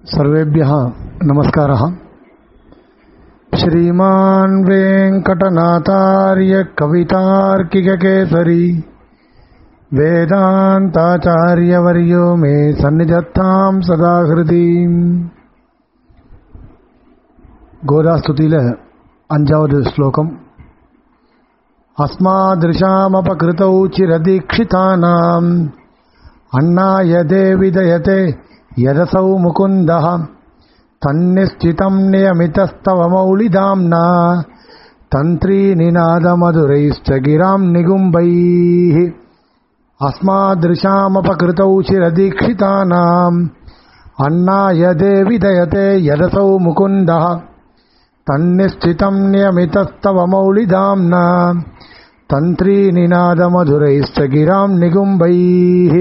सर्वेभ्यः नमस्कारः श्रीमान् वेङ्कटनाथार्य कवितार्किककेसरी वेदान्ताचार्यवर्यो मे सन्निधत्तां सदा हृदि கோதாஸ்துதியில் அஞ்சாவது ஸ்லோகம் अस्मादृशामपकृतौ चिरदीक्षितानाम् अण्णाय देविदयते यदसौ मुकुन्दः तन्निश्चितम् नियमितस्तव मौलिधाम्ना तन्त्रीनिनादमधुरैश्च गिराम् निगुम्बैः अस्मादृशामपकृतौ चिरदीक्षितानाम् अण्णाय देविदयते यदसौ मुकुन्दः तन्निश्चितम् नियमितस्तव मौलिधाम्ना तन्त्रीनिनादमधुरैश्च गिराम् निगुम्बैः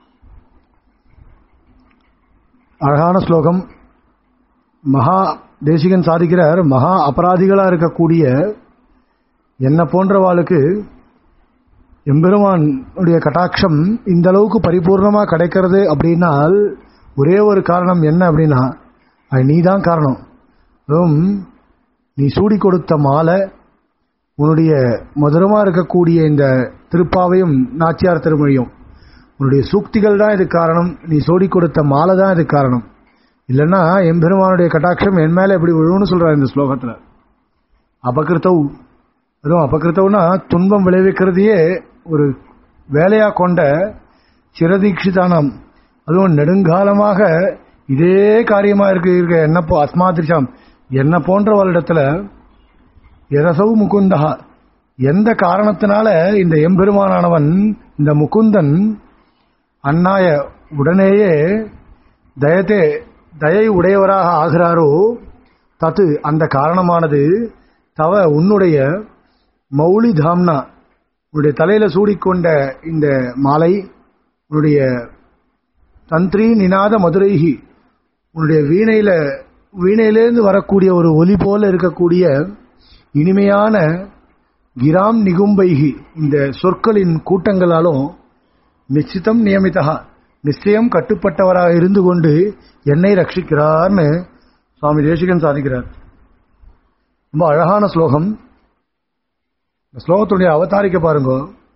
அழகான ஸ்லோகம் மகா தேசிகன் சாதிக்கிறார் மகா அபராதிகளாக இருக்கக்கூடிய என்ன போன்றவாளுக்கு எம்பெருமானுடைய கட்டாட்சம் இந்த அளவுக்கு பரிபூர்ணமாக கிடைக்கிறது அப்படின்னால் ஒரே ஒரு காரணம் என்ன அப்படின்னா அது நீ தான் காரணம் அதுவும் நீ சூடி கொடுத்த மாலை உன்னுடைய மதுரமாக இருக்கக்கூடிய இந்த திருப்பாவையும் நாச்சியார் திருமொழியும் உன்னுடைய சூக்திகள் தான் இதுக்கு காரணம் நீ சோடி கொடுத்த மாலை தான் இதுக்கு காரணம் இல்லைன்னா எம்பெருமானுடைய கட்டாட்சம் என் மேலே எப்படி விழுன்னு சொல்கிறார் இந்த ஸ்லோகத்தில் அபகிருத்தவ் அதுவும் அபகிருத்தவ்னா துன்பம் விளைவிக்கிறதையே ஒரு வேலையாக கொண்ட சிரதீட்சிதானம் அதுவும் நெடுங்காலமாக இதே காரியமாக இருக்கு இருக்க என்ன போ அஸ்மாதிரிஷாம் என்ன போன்றவளிடத்துல எரசவு முகுந்தகா எந்த காரணத்தினால இந்த எம்பெருமானானவன் இந்த முகுந்தன் அண்ணாய உடனேயே தயத்தே தயை உடையவராக ஆகிறாரோ தத்து அந்த காரணமானது தவ உன்னுடைய மௌலி தாம்னா உன்னுடைய தலையில சூடிக்கொண்ட இந்த மாலை உன்னுடைய தந்திரி நினாத மதுரைகி உன்னுடைய வீணையில வீணையிலேருந்து வரக்கூடிய ஒரு ஒலி போல இருக்கக்கூடிய இனிமையான கிராம் நிகும்பைகி இந்த சொற்களின் கூட்டங்களாலும் நிச்சிதம் நியமித்தகா நிச்சயம் கட்டுப்பட்டவராக இருந்து கொண்டு என்னை ரட்சிக்கிறார்னு சுவாமி தேசிகன் சாதிக்கிறார் ரொம்ப அழகான ஸ்லோகம் இந்த ஸ்லோகத்துடைய அவதாரிக்க பாருங்க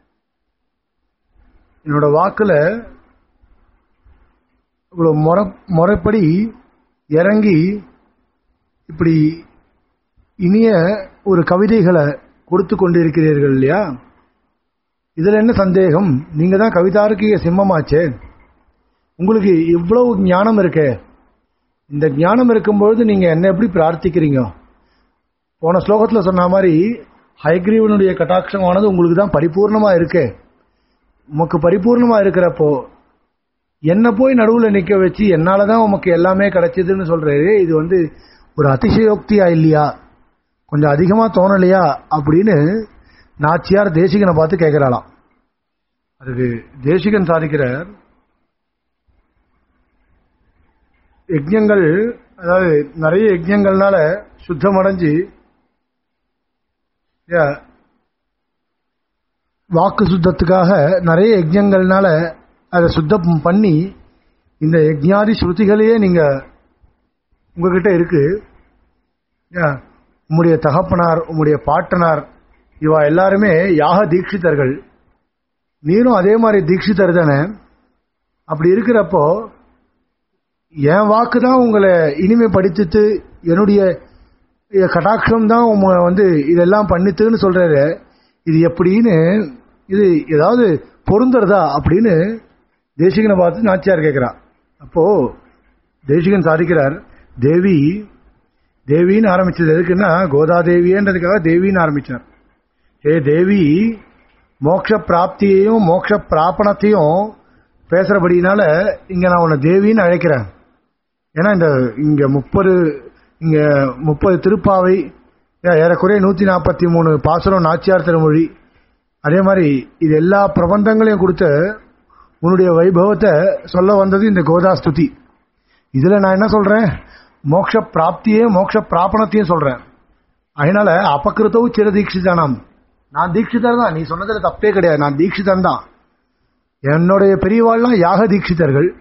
என்னோட வாக்குல இவ்வளவு முறை முறைப்படி இறங்கி இப்படி இனிய ஒரு கவிதைகளை கொடுத்து கொண்டிருக்கிறீர்கள் இல்லையா இதுல என்ன சந்தேகம் நீங்க தான் கவிதாருக்கிய சிம்மமாச்சே உங்களுக்கு இவ்வளவு ஞானம் இருக்கே இந்த ஞானம் இருக்கும்பொழுது நீங்க என்ன எப்படி பிரார்த்திக்கிறீங்க போன ஸ்லோகத்தில் சொன்ன மாதிரி ஹைகிரீவனுடைய கட்டாட்சமானது உங்களுக்கு தான் பரிபூர்ணமா இருக்கு உமக்கு பரிபூர்ணமா இருக்கிறப்போ என்ன போய் நடுவில் நிற்க வச்சு என்னால தான் உமக்கு எல்லாமே கிடைச்சதுன்னு சொல்றாரு இது வந்து ஒரு அதிசயோக்தியா இல்லையா கொஞ்சம் அதிகமா தோணலையா அப்படின்னு நாச்சியார் தேசிகனை பார்த்து கேட்கிறாளாம் அதுக்கு தேசிகன் சாதிக்கிறார் யஜ்யங்கள் அதாவது நிறைய யஜ்யங்கள்னால சுத்தம் அடைஞ்சு வாக்கு சுத்தத்துக்காக நிறைய யஜ்யங்கள்னால அதை சுத்தம் பண்ணி இந்த யஜ்ஞாதி ஸ்ருதிகளையே நீங்க உங்ககிட்ட இருக்கு உம்முடைய தகப்பனார் உம்முடைய பாட்டனார் இவா எல்லாருமே யாக தீட்சிதர்கள் நீரும் அதே மாதிரி தீட்சிதர் தானே அப்படி இருக்கிறப்போ என் வாக்கு தான் உங்களை இனிமைப்படுத்திட்டு என்னுடைய கட்டாட்சம் தான் உங்களை வந்து இதெல்லாம் பண்ணித்துன்னு சொல்றாரு இது எப்படின்னு இது ஏதாவது பொருந்துறதா அப்படின்னு தேசிகனை பார்த்து நாச்சியார் கேட்கிறார் அப்போ தேசிகன் சாதிக்கிறார் தேவி தேவின்னு ஆரம்பிச்சது எதுக்குன்னா கோதாதேவின்றதுக்காக தேவின்னு ஆரம்பிச்சார் ஏ தேவி மோட்ச பிராப்தியையும் மோட்ச பிராபணத்தையும் பேசுறபடினால இங்க நான் உன்னை தேவின்னு அழைக்கிறேன் ஏன்னா இந்த இங்க முப்பது இங்க முப்பது திருப்பாவை ஏறக்குறைய நூத்தி நாற்பத்தி மூணு பாசுரம் நாச்சியார் திருமொழி அதே மாதிரி இது எல்லா பிரபந்தங்களையும் கொடுத்த உன்னுடைய வைபவத்தை சொல்ல வந்தது இந்த கோதாஸ்துதி இதுல நான் என்ன சொல்றேன் மோட்ச பிராப்தியையும் மோட்ச பிராபணத்தையும் சொல்றேன் அதனால அபகிருத்தவும் சிற தீட்சிதானாம் நான் தீட்சிதர் தான் நீ சொன்னதுல தப்பே கிடையாது நான் தீட்சிதன் தான் என்னுடைய பெரியவாள்லாம் யாக தீட்சிதர்கள்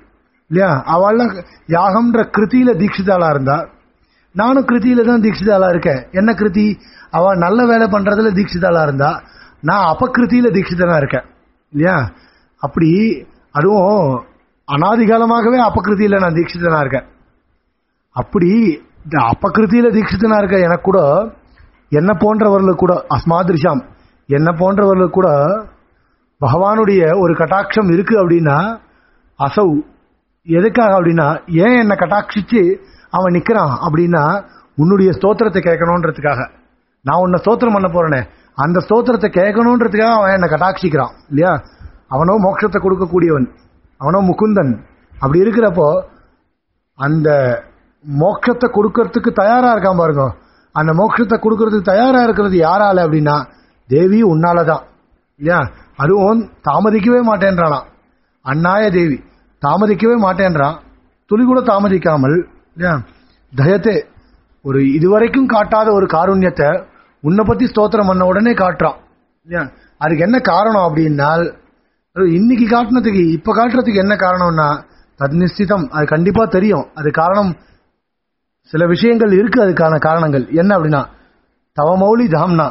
இல்லையா அவள்லாம் யாகம்ன்ற கிருத்தியில தீட்சிதாளா இருந்தா நானும் கிருத்தியில தான் தீட்சிதாளா இருக்கேன் என்ன கிருதி அவ நல்ல வேலை பண்றதுல தீட்சிதாளா இருந்தா நான் அபகிருத்தியில தீட்சிதனா இருக்கேன் இல்லையா அப்படி அதுவும் அனாதிகாலமாகவே அபகிருத்தியில நான் தீட்சிதனா இருக்கேன் அப்படி இந்த அபகிருத்தியில தீட்சிதனா இருக்க எனக்கு கூட என்ன போன்றவர்களுக்கு கூட அஸ்மாதிருஷாம் என்ன போன்றவர்களுக்கு கூட பகவானுடைய ஒரு கட்டாட்சம் இருக்கு அப்படின்னா அசௌ எதுக்காக அப்படின்னா ஏன் என்னை கட்டாட்சிச்சு அவன் நிக்கிறான் அப்படின்னா உன்னுடைய ஸ்தோத்திரத்தை கேட்கணுன்றதுக்காக நான் உன்னை ஸ்தோத்திரம் பண்ண போறேனே அந்த ஸ்தோத்திரத்தை கேட்கணுன்றதுக்காக அவன் என்னை கட்டாட்சிக்கிறான் இல்லையா அவனோ மோட்சத்தை கொடுக்கக்கூடியவன் அவனோ முகுந்தன் அப்படி இருக்கிறப்போ அந்த மோட்சத்தை கொடுக்கறதுக்கு தயாரா இருக்கான் பாருங்க அந்த மோட்சத்தை கொடுக்கறதுக்கு தயாரா இருக்கிறது யாரால அப்படின்னா தேவி உன்னாலதான் இல்லையா அதுவும் தாமதிக்கவே மாட்டேன்றானா அண்ணாய தேவி தாமதிக்கவே மாட்டேன்றான் துளி கூட தாமதிக்காமல் இல்லையா தயத்தே ஒரு இதுவரைக்கும் காட்டாத ஒரு காருண்யத்தை உன்னை பத்தி ஸ்தோத்திரம் பண்ண உடனே காட்டுறான் இல்லையா அதுக்கு என்ன காரணம் அப்படின்னால் அது இன்னைக்கு காட்டினதுக்கு இப்ப காட்டுறதுக்கு என்ன காரணம்னா தத் நிச்சிதம் அது கண்டிப்பா தெரியும் அது காரணம் சில விஷயங்கள் இருக்கு அதுக்கான காரணங்கள் என்ன அப்படின்னா தவமௌலி தாம்னா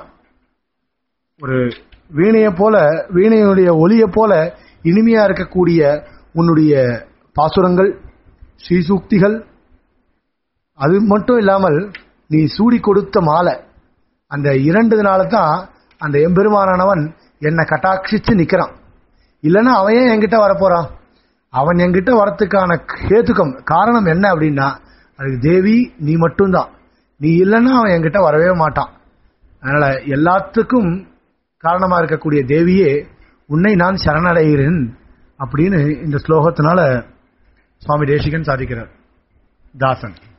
ஒரு வீணையை போல வீணையுடைய ஒளியை போல இனிமையா இருக்கக்கூடிய உன்னுடைய பாசுரங்கள் ஸ்ரீசூக்திகள் அது மட்டும் இல்லாமல் நீ சூடி கொடுத்த மாலை அந்த இரண்டு நாள தான் அந்த எம்பெருமானவன் என்னை கட்டாட்சிச்சு நிக்கிறான் இல்லைன்னா அவன் ஏன் என்கிட்ட வரப்போறான் அவன் என்கிட்ட வரத்துக்கான கேத்துக்கம் காரணம் என்ன அப்படின்னா அதுக்கு தேவி நீ மட்டும்தான் நீ இல்லைன்னா அவன் என்கிட்ட வரவே மாட்டான் அதனால எல்லாத்துக்கும் காரணமா இருக்கக்கூடிய தேவியே உன்னை நான் சரணடைகிறேன் அப்படின்னு இந்த ஸ்லோகத்தினால சுவாமி தேசிகன் சாதிக்கிறார் தாசன்